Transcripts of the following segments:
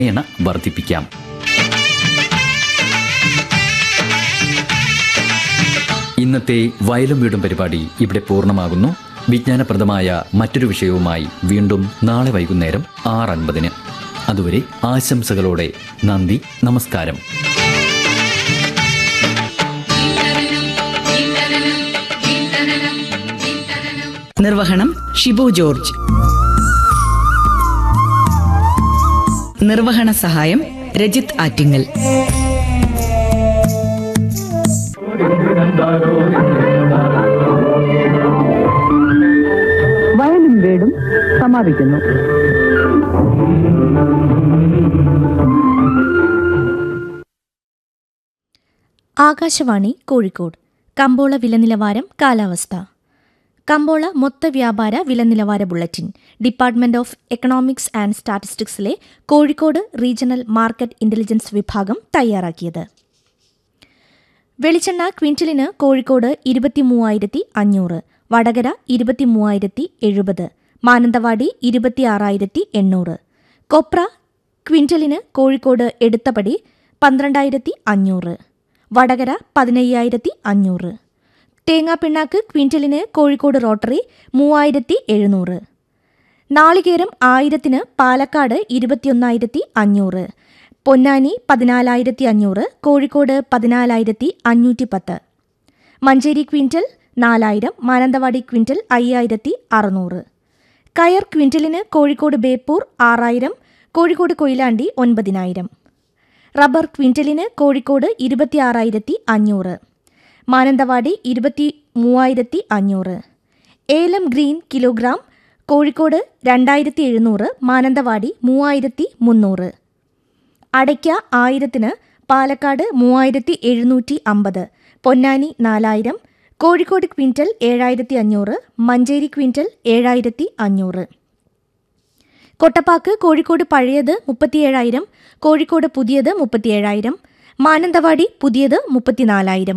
ക്രമേണ വർദ്ധിപ്പിക്കാം ഇന്നത്തെ വയലും വീടും പരിപാടി ഇവിടെ പൂർണ്ണമാകുന്നു വിജ്ഞാനപ്രദമായ മറ്റൊരു വിഷയവുമായി വീണ്ടും നാളെ വൈകുന്നേരം ആറ് അൻപതിന് അതുവരെ ആശംസകളോടെ നന്ദി നമസ്കാരം നിർവഹണം ഷിബു ജോർജ് നിർവഹണ സഹായം രജിത് ആറ്റിങ്ങൽ വയലും വീടും സമാപിക്കുന്നു ആകാശവാണി കോഴിക്കോട് കമ്പോള വിലനിലവാരം കാലാവസ്ഥ കമ്പോള മൊത്ത വ്യാപാര വിലനിലവാര bulletin department of economics and സ്റ്റാറ്റിസ്റ്റിക്സിലെ കോഴിക്കോട് റീജിയണൽ മാർക്കറ്റ് ഇന്റലിജൻസ് വിഭാഗം തയ്യാറാക്കിയത് വെളിച്ചെണ്ണ ക്വിന്റലിന് കോഴിക്കോട് ഇരുപത്തിമൂവായിരത്തി അഞ്ഞൂറ് വടകര ഇരുപത്തിമൂവായിരത്തി എഴുപത് മാനന്തവാടി ഇരുപത്തിയാറായിരത്തി എണ്ണൂറ് കൊപ്ര ക്വിന്റലിന് കോഴിക്കോട് എടുത്തപടി പന്ത്രണ്ടായിരത്തി അഞ്ഞൂറ് വടകര പതിനയ്യായിരത്തി അഞ്ഞൂറ് തേങ്ങാപ്പിണ്ണാക്ക് ക്വിന്റലിന് കോഴിക്കോട് റോട്ടറി മൂവായിരത്തി എഴുന്നൂറ് നാളികേരം ആയിരത്തിന് പാലക്കാട് ഇരുപത്തിയൊന്നായിരത്തി അഞ്ഞൂറ് പൊന്നാനി പതിനാലായിരത്തി അഞ്ഞൂറ് കോഴിക്കോട് പതിനാലായിരത്തി അഞ്ഞൂറ്റി പത്ത് മഞ്ചേരി ക്വിന്റൽ നാലായിരം മാനന്തവാടി ക്വിന്റൽ അയ്യായിരത്തി അറുന്നൂറ് കയർ ക്വിന്റലിന് കോഴിക്കോട് ബേപ്പൂർ ആറായിരം കോഴിക്കോട് കൊയിലാണ്ടി ഒൻപതിനായിരം റബ്ബർ ക്വിന്റലിന് കോഴിക്കോട് ഇരുപത്തിയാറായിരത്തി അഞ്ഞൂറ് മാനന്തവാടി ഇരുപത്തി മൂവായിരത്തി അഞ്ഞൂറ് ഏലം ഗ്രീൻ കിലോഗ്രാം കോഴിക്കോട് രണ്ടായിരത്തി എഴുന്നൂറ് മാനന്തവാടി മൂവായിരത്തി മുന്നൂറ് അടയ്ക്ക ആയിരത്തിന് പാലക്കാട് മൂവായിരത്തി എഴുന്നൂറ്റി അമ്പത് പൊന്നാനി നാലായിരം കോഴിക്കോട് ക്വിന്റൽ ഏഴായിരത്തി അഞ്ഞൂറ് മഞ്ചേരി ക്വിന്റൽ ഏഴായിരത്തി അഞ്ഞൂറ് കൊട്ടപ്പാക്ക് കോഴിക്കോട് പഴയത് മുപ്പത്തിയേഴായിരം കോഴിക്കോട് പുതിയത് മുപ്പത്തിയേഴായിരം മാനന്തവാടി പുതിയത് മുപ്പത്തിനാലായിരം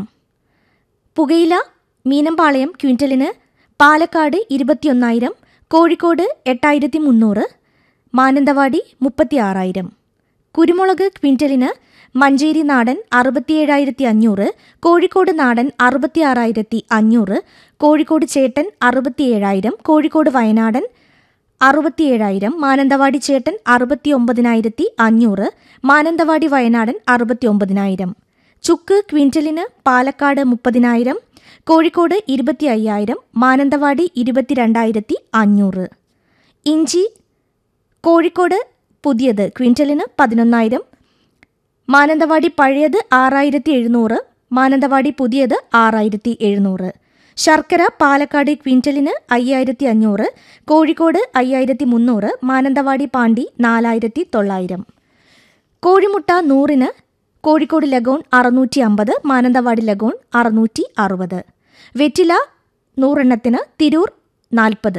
പുകയില മീനമ്പാളയം ക്വിന്റലിന് പാലക്കാട് ഇരുപത്തിയൊന്നായിരം കോഴിക്കോട് എട്ടായിരത്തി മുന്നൂറ് മാനന്തവാടി മുപ്പത്തിയാറായിരം കുരുമുളക് ക്വിന്റലിന് മഞ്ചേരി നാടൻ അറുപത്തിയേഴായിരത്തി അഞ്ഞൂറ് കോഴിക്കോട് നാടൻ അറുപത്തിയാറായിരത്തി അഞ്ഞൂറ് കോഴിക്കോട് ചേട്ടൻ അറുപത്തിയേഴായിരം കോഴിക്കോട് വയനാടൻ അറുപത്തിയേഴായിരം മാനന്തവാടി ചേട്ടൻ അറുപത്തി ഒമ്പതിനായിരത്തി അഞ്ഞൂറ് മാനന്തവാടി വയനാടൻ അറുപത്തി ഒമ്പതിനായിരം ചുക്ക് ക്വിന്റലിന് പാലക്കാട് മുപ്പതിനായിരം കോഴിക്കോട് ഇരുപത്തി അയ്യായിരം മാനന്തവാടി ഇരുപത്തിരണ്ടായിരത്തി അഞ്ഞൂറ് ഇഞ്ചി കോഴിക്കോട് പുതിയത് ക്വിന്റലിന് പതിനൊന്നായിരം മാനന്തവാടി പഴയത് ആറായിരത്തി എഴുന്നൂറ് മാനന്തവാടി പുതിയത് ആറായിരത്തി എഴുന്നൂറ് ശർക്കര പാലക്കാട് ക്വിന്റലിന് അയ്യായിരത്തി അഞ്ഞൂറ് കോഴിക്കോട് അയ്യായിരത്തി മുന്നൂറ് മാനന്തവാടി പാണ്ടി നാലായിരത്തി തൊള്ളായിരം കോഴിമുട്ട നൂറിന് കോഴിക്കോട് ലഗോൺ അറുന്നൂറ്റി അമ്പത് മാനന്തവാടി ലഗോൺ അറുന്നൂറ്റി അറുപത് വെറ്റില നൂറെണ്ണത്തിന് തിരൂർ നാൽപ്പത്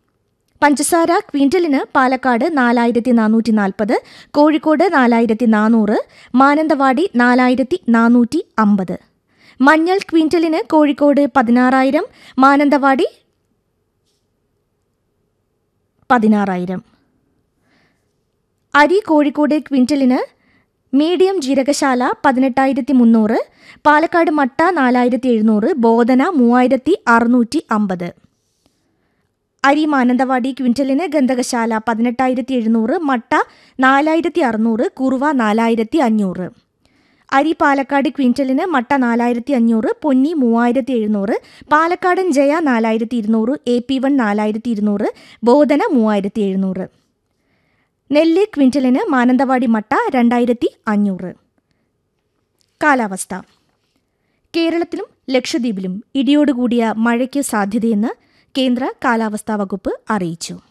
പഞ്ചസാര ക്വിന്റലിന് പാലക്കാട് നാലായിരത്തി നാനൂറ്റി നാൽപ്പത് കോഴിക്കോട് നാലായിരത്തി നാനൂറ് മാനന്തവാടി നാലായിരത്തി നാനൂറ്റി അമ്പത് മഞ്ഞൾ ക്വിന്റലിന് കോഴിക്കോട് പതിനാറായിരം മാനന്തവാടി പതിനാറായിരം അരി കോഴിക്കോട് ക്വിന്റലിന് മീഡിയം ജീരകശാല പതിനെട്ടായിരത്തി മുന്നൂറ് പാലക്കാട് മട്ട നാലായിരത്തി എഴുന്നൂറ് ബോധന മൂവായിരത്തി അറുന്നൂറ്റി അമ്പത് അരി മാനന്തവാടി ക്വിന്റലിന് ഗന്ധകശാല പതിനെട്ടായിരത്തി എഴുന്നൂറ് മട്ട നാലായിരത്തി അറുന്നൂറ് കുറുവ നാലായിരത്തി അഞ്ഞൂറ് അരി പാലക്കാട് ക്വിന്റലിന് മട്ട നാലായിരത്തി അഞ്ഞൂറ് പൊന്നി മൂവായിരത്തി എഴുന്നൂറ് പാലക്കാടൻ ജയ നാലായിരത്തി ഇരുന്നൂറ് എ പി വൺ നാലായിരത്തി ഇരുന്നൂറ് ബോധന മൂവായിരത്തി എഴുന്നൂറ് നെല്ല് ക്വിന്റലിന് മാനന്തവാടി മട്ട രണ്ടായിരത്തി അഞ്ഞൂറ് കാലാവസ്ഥ കേരളത്തിലും ലക്ഷദ്വീപിലും ഇടിയോടുകൂടിയ മഴയ്ക്ക് സാധ്യതയെന്ന് കേന്ദ്ര കാലാവസ്ഥാ വകുപ്പ് അറിയിച്ചു